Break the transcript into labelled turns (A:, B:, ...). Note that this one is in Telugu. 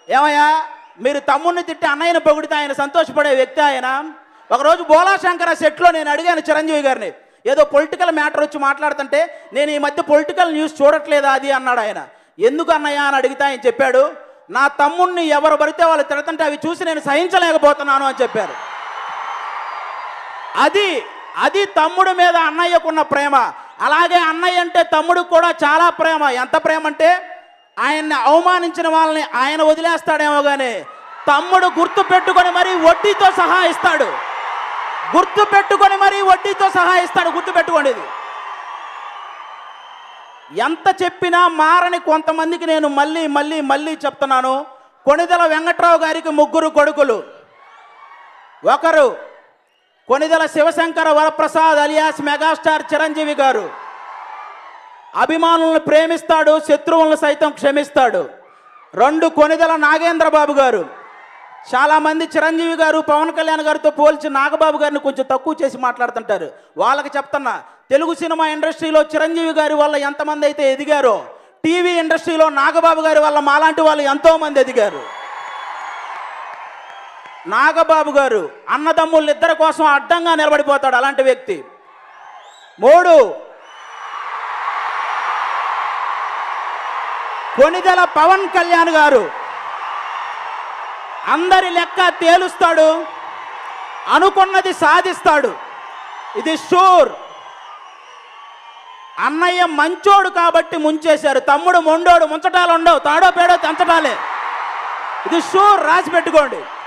A: ఏమయ్యా మీరు తమ్ముడిని తిట్టి అన్నయ్యను పొగిడితే ఆయన సంతోషపడే వ్యక్తి ఆయన ఒకరోజు బోలా శంకర సెట్లో నేను అడిగాను చిరంజీవి గారిని ఏదో పొలిటికల్ మ్యాటర్ వచ్చి మాట్లాడుతుంటే నేను ఈ మధ్య పొలిటికల్ న్యూస్ చూడట్లేదా అది అన్నాడు ఆయన ఎందుకు అన్నయ్య అని అడిగితే ఆయన చెప్పాడు నా తమ్ముణ్ణి ఎవరు పడితే వాళ్ళు తిడుతుంటే అవి చూసి నేను సహించలేకపోతున్నాను అని చెప్పారు అది అది తమ్ముడు మీద అన్నయ్యకున్న ప్రేమ అలాగే అన్నయ్య అంటే తమ్ముడికి కూడా చాలా ప్రేమ ఎంత ప్రేమ అంటే ఆయన్ని అవమానించిన వాళ్ళని ఆయన వదిలేస్తాడేమో కానీ తమ్ముడు గుర్తు పెట్టుకొని మరీ వడ్డీతో సహా ఇస్తాడు గుర్తు పెట్టుకొని మరీ వడ్డీతో సహా ఇస్తాడు గుర్తు పెట్టుకోండి ఇది ఎంత చెప్పినా మారని కొంతమందికి నేను మళ్ళీ మళ్ళీ మళ్ళీ చెప్తున్నాను కొణిదెల వెంకట్రావు గారికి ముగ్గురు కొడుకులు ఒకరు కొనిదెల శివశంకర వరప్రసాద్ అలియాస్ మెగాస్టార్ చిరంజీవి గారు అభిమానులను ప్రేమిస్తాడు శత్రువులను సైతం క్షమిస్తాడు రెండు కొనిదెల నాగేంద్ర బాబు గారు చాలామంది చిరంజీవి గారు పవన్ కళ్యాణ్ గారితో పోల్చి నాగబాబు గారిని కొంచెం తక్కువ చేసి మాట్లాడుతుంటారు వాళ్ళకి చెప్తున్నా తెలుగు సినిమా ఇండస్ట్రీలో చిరంజీవి గారి వల్ల ఎంతమంది అయితే ఎదిగారో టీవీ ఇండస్ట్రీలో నాగబాబు గారి వల్ల మాలాంటి వాళ్ళు ఎంతోమంది ఎదిగారు నాగబాబు గారు అన్నదమ్ముళ్ళు ఇద్దరి కోసం అడ్డంగా నిలబడిపోతాడు అలాంటి వ్యక్తి మూడు కొనిదెల పవన్ కళ్యాణ్ గారు అందరి లెక్క తేలుస్తాడు అనుకున్నది సాధిస్తాడు ఇది షూర్ అన్నయ్య మంచోడు కాబట్టి ముంచేశారు తమ్ముడు మొండోడు ముంచటాలు ఉండవు తాడో పేడో తెంచటాలే ఇది షూర్ రాసి పెట్టుకోండి